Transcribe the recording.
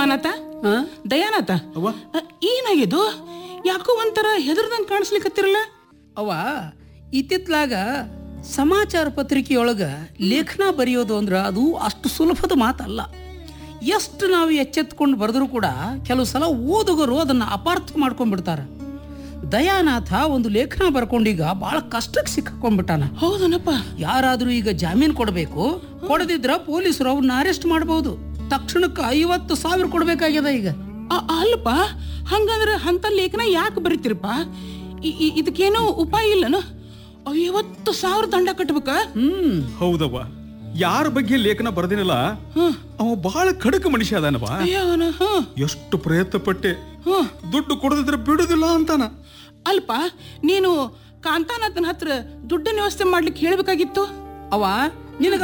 ಕಾಂತಾನಾಥ ಆ? ದಯಾನಾಥ ಅವ್ವ ಅ, ಏನಾಗಿದು ಯಾಕೋ ಒಂಥರ ಹೆದರ್ದಂಗ್ ಕಾಣಿಸ್ಲಿಕತ್ತಿರಲ್ಲ ಅವ ಇತ್ತಿತ್ಲಾಗ ಸಮಾಚಾರ ಪತ್ರಿಕೆಯೊಳಗ ಲೇಖನ ಬರೆಯೋದು ಅಂದ್ರೆ ಅದು ಅಷ್ಟು ಸುಲಭದ ಮಾತಲ್ಲ ಎಷ್ಟು ನಾವು ಎಚ್ಚೆತ್ಕೊಂಡು ಬರೆದ್ರೂ ಕೂಡ ಕೆಲವು ಸಲ ಓದುಗರು ಅದನ್ನ ಅಪಾರ್ಥ ಮಾಡ್ಕೊಂಡ್ಬಿಡ್ತಾರ ದಯಾನಾಥ ಒಂದು ಲೇಖನ ಬರ್ಕೊಂಡೀಗ ಭಾಳ ಕಷ್ಟಕ್ಕೆ ಸಿಕ್ಕಾಕೊಂಡ್ಬಿಟ್ಟಾನ ಹೌದನಪ್ಪ ಯಾರಾದರೂ ಈಗ ಜಾಮೀನು ಕೊಡಬೇಕು ಕೊಡದಿದ್ರ ಪೊಲೀಸರು ಅವ್ರನ್ನ ಅರೆಸ್ಟ್ ಮಾಡಬಹುದು ತಕ್ಷಣಕ್ಕೆ ಐವತ್ತು ಸಾವಿರ ಕೊಡ್ಬೇಕಾಗ್ಯದ ಈಗ ಅ- ಅಲ್ಪ ಹಂಗಂದ್ರ ಅಂತ ಲೇಖನ ಯಾಕೆ ಬರೀತಿರಪ್ಪ ಇ- ಇ- ಇದಕ್ಕೇನೋ ಉಪಾಯ ಇಲ್ಲನ ಐವತ್ತು ಸಾವಿರ ದಂಡ ಕಟ್ಬೇಕ ಹ್ಮ್ ಹೌದವ್ವ ಯಾರ ಬಗ್ಗೆ ಲೇಖನ ಬರ್ದಿನಲ್ಲ ಅವ ಬಹಳ ಖಡಕ ಮನುಷ್ಯ ಅದಾನವ ಅಯ್ಯೋ ಅವನ ಹ ಎಷ್ಟು ಪ್ರಯತ್ನ ಪಟ್ಟೆ ಹ ದುಡ್ಡು ಕೊಡದಿದ್ರೆ ಬಿಡುದಿಲ್ಲ ಅಂತಾನ ಅಲ್ಪ ನೀನು ಕಾಂತಾನಾಥನ ಹತ್ರ ದುಡ್ಡಿನ ವ್ಯವಸ್ಥೆ ಮಾಡ್ಲಿಕ್ಕೆ ಹೇಳ್ಬೇಕಾಗಿತ್ತು ಅವ ನಿನಗ